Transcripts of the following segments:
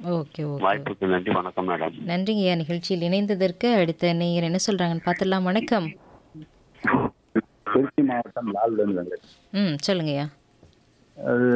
okay okay வாய்ப்புக்கு நன்றி வணக்கம் மேடம் நன்றிங்கய்யா நிகழ்ச்சியில் இணைந்ததற்கு அடுத்த நேயர் என்ன சொல்றாங்கன்னு பார்த்துடலாம் வணக்கம் திருச்சி மாவட்டம் லால்லேருந்து வந்தேன் ம் சொல்லுங்கய்யா அது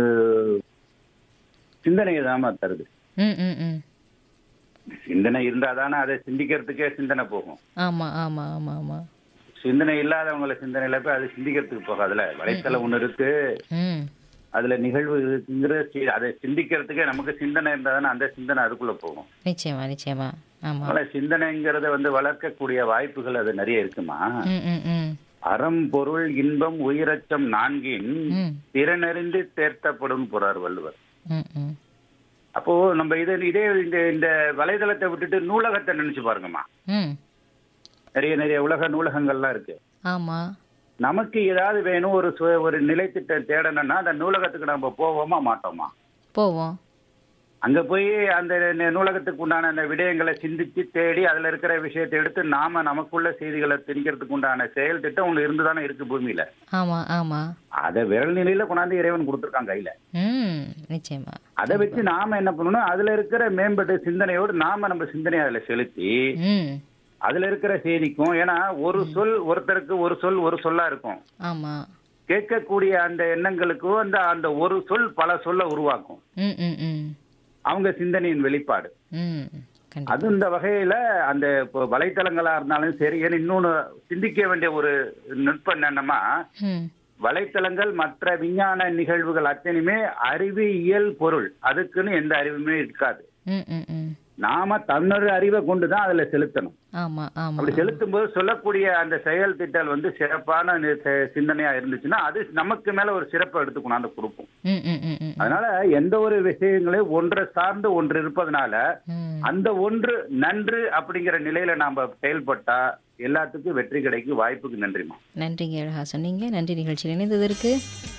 சிந்தனையை தாமா தருது ம் ம் ம் சிந்தனை இருந்தா தானே அதை சிந்திக்கிறதுக்கே சிந்தனை போகும் ஆமா ஆமா ஆமா ஆமா சிந்தனை இல்லாதவங்கள சிந்தனையில போய் அது சிந்திக்கிறதுக்கு போகாதுல வலைத்தளம் ஒண்ணு இருக்கு ம் அதுல நிகழ்வு இருக்குங்கிற சி- அதை சிந்திக்கிறதுக்கே நமக்கு சிந்தனை இருந்தா தானே அந்த சிந்தனை அதுக்குள்ள போகும் நிச்சயமா நிச்சயமா ஆமா அதனால சிந்தனைங்கிறத வந்து வளர்க்கக்கூடிய வாய்ப்புகள் அது நிறைய இருக்குமா ம் ம் ம் அறம் பொருள் இன்பம் உயிரச்சம் நான்கின் ம் திறனறிந்து தேர்த்தப்படும் போறார் வள்ளுவர் ம் ம் அப்போ நம்ம இது இதே இந்த இந்த வலைதளத்தை விட்டுட்டு நூலகத்தை நினைச்சு பாருங்கம்மா ம் நிறைய நிறைய உலக நூலகங்கள்லாம் இருக்கு ஆமா நமக்கு ஏதாவது வேணும் ஒரு சு- ஒரு நிலைத்திட்டம் தேடணும்னா அந்த நூலகத்துக்கு நம்ம போவோமா மாட்டோமா போவோம் அங்க போய் அந்த ந- நூலகத்துக்கு உண்டான அந்த விடயங்களை சிந்திச்சு தேடி அதுல இருக்கிற விஷயத்தை எடுத்து நாம நமக்குள்ள செய்திகளை திணிக்கிறதுக்கு உண்டான செயல் திட்டம் ஒண்ணு இருந்துதானே இருக்கு பூமியில ஆமா ஆமா அதை விரல் நிலையில கொண்டாந்து இறைவன் கொடுத்துருக்கான் கையில ம் நிச்சயமா அதை வச்சு நாம என்ன பண்ணணும் அதுல இருக்கிற மேம்பட்ட சிந்தனையோடு நாம நம்ம சிந்தனையை அதுல செலுத்தி ம் அதுல இருக்கிற செய்திக்கும் ஏன்னா ஒரு சொல் ஒருத்தருக்கு ஒரு சொல் ஒரு சொல்லா இருக்கும் ஆமா கேட்கக்கூடிய அந்த எண்ணங்களுக்கும் அந்த அந்த ஒரு சொல் பல சொல்ல உருவாக்கும் ம் ம் ம் அவங்க சிந்தனையின் வெளிப்பாடு ம் கண்டிப்பா அது இந்த வகையில அந்த இப்போ வலைத்தளங்களா இருந்தாலும் சரி ஏன்னா இன்னொன்னு சிந்திக்க வேண்டிய ஒரு நுட்பம் என்னன்னா ம் வலைத்தளங்கள் மற்ற விஞ்ஞான நிகழ்வுகள் அத்தனையுமே அறிவியல் பொருள் அதுக்குன்னு எந்த அறிவுமே இருக்காது ம் ம் ம் நாம தன்னொரு அறிவை கொண்டுதான் அதுல செலுத்தணும் ஆமா ஆமா அப்படி செலுத்தும் போது சொல்லக்கூடிய அந்த செயல் திட்டல் வந்து சிறப்பான நி- செ- சிந்தனையா இருந்துச்சுன்னா அது நமக்கு மேல ஒரு சிறப்பை எடுத்து கொண்டாந்து கொடுக்கும் ம் ம் ம் ம் அதனால எந்த ஒரு விஷயங்களையும் ஒன்றை சார்ந்து ஒன்று இருப்பதனால ம் அந்த ஒன்று நன்று அப்படிங்கிற நிலையில நாம செயல்பட்டா எல்லாத்துக்கும் வெற்றி கிடைக்கும் வாய்ப்புக்கு நன்றிமா நன்றிங்க அழகா சொன்னீங்க நன்றி நிகழ்ச்சியில் இணைந்ததற்கு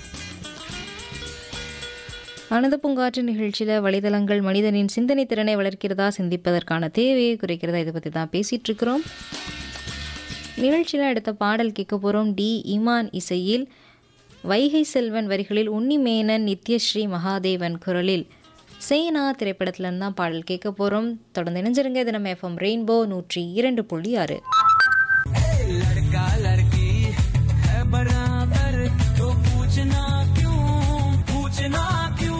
ஆனந்த பூங்காற்று நிகழ்ச்சியில் வலைதளங்கள் மனிதனின் சிந்தனை திறனை வளர்க்கிறதா சிந்திப்பதற்கான தேவையை குறைக்கிறதா இதை பற்றி தான் பேசிட்டு இருக்கிறோம் நிகழ்ச்சியில் அடுத்த பாடல் கேட்க போகிறோம் டி இமான் இசையில் வைகை செல்வன் வரிகளில் உன்னிமேனன் நித்யஸ்ரீ மகாதேவன் குரலில் சேனா திரைப்படத்துல இருந்து தான் பாடல் கேட்க போகிறோம் தொடர்ந்து இணைஞ்சிருங்க இது நம்ம எஃப்எம் ரெயின்போ நூற்றி இரண்டு புள்ளி ஆறு लड़का लड़की है बराबर तो पूछना क्यों पूछना क्यों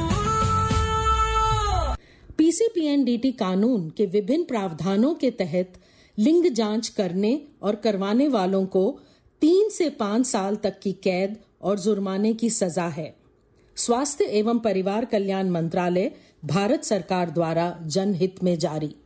पीसीपीएनडीटी कानून के विभिन्न प्रावधानों के तहत लिंग जांच करने और करवाने वालों को तीन से पांच साल तक की कैद और जुर्माने की सजा है स्वास्थ्य एवं परिवार कल्याण मंत्रालय भारत सरकार द्वारा जनहित में जारी